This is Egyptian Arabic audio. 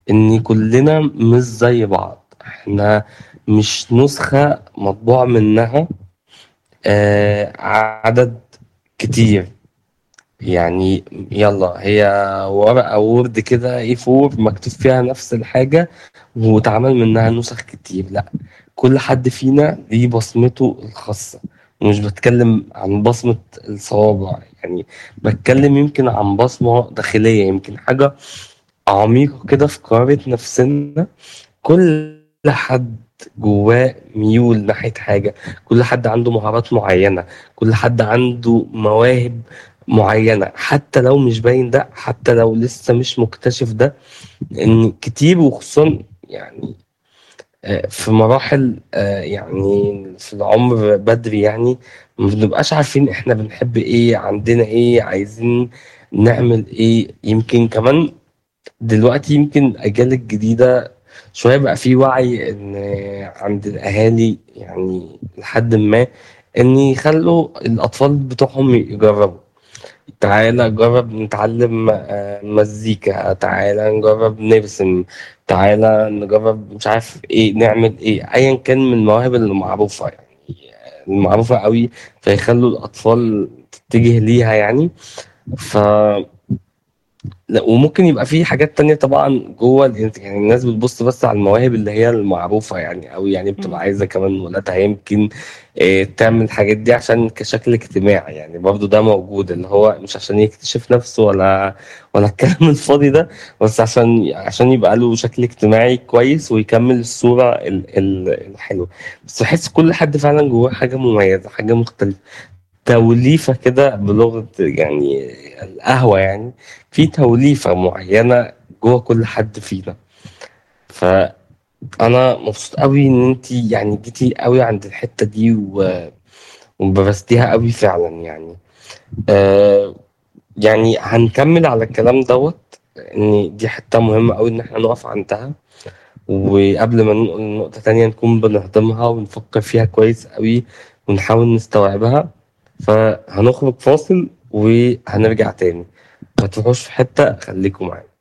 إن كلنا مش زي بعض إحنا مش نسخة مطبوع منها آه عدد كتير يعني يلا هي ورقة وورد كده اي فور مكتوب فيها نفس الحاجة واتعمل منها نسخ كتير لا كل حد فينا ليه بصمته الخاصة ومش بتكلم عن بصمة الصوابع يعني بتكلم يمكن عن بصمة داخلية يمكن حاجة عميقة كده في قارة نفسنا كل حد جواه ميول ناحية حاجة كل حد عنده مهارات معينة كل حد عنده مواهب معينة حتى لو مش باين ده حتى لو لسه مش مكتشف ده ان كتير وخصوصا يعني آه، في مراحل آه، يعني في العمر بدري يعني ما بنبقاش عارفين احنا بنحب ايه عندنا ايه عايزين نعمل ايه يمكن كمان دلوقتي يمكن الأجيال الجديدة شوية بقى في وعي إن عند الأهالي يعني لحد ما إن يخلوا الأطفال بتوعهم يجربوا تعالى جرب نتعلم آه، مزيكا تعالى نجرب نرسم تعالى نجرب مش عارف ايه نعمل ايه ايا كان من المواهب اللي معروفة يعني المعروفة قوي فيخلوا الأطفال تتجه ليها يعني ف لا وممكن يبقى في حاجات تانية طبعا جوه الإنت- يعني الناس بتبص بس على المواهب اللي هي المعروفة يعني أو يعني بتبقى إمم. عايزة كمان ولادها يمكن آه، تعمل الحاجات دي عشان كشكل اجتماعي يعني برضو ده موجود اللي هو مش عشان يكتشف نفسه ولا ولا الكلام الفاضي ده بس عشان عشان يبقى له شكل اجتماعي كويس ويكمل الصورة ال- ال- الحلوة بس بحس كل حد فعلا جواه حاجة مميزة حاجة مختلفة توليفة كده بلغة يعني القهوة يعني في توليفة معينة جوه كل حد فينا فأنا مبسوط قوي إن أنت يعني جيتي قوي عند الحتة دي و- وبرزتيها قوي فعلا يعني آه يعني هنكمل على الكلام دوت إن دي حتة مهمة قوي إن احنا نقف عندها وقبل ما ننقل لنقطة تانية نكون بنهضمها ونفكر فيها كويس قوي ونحاول نستوعبها فهنخرج فاصل وهنرجع تاني ما تروحوش في حتة خليكم معانا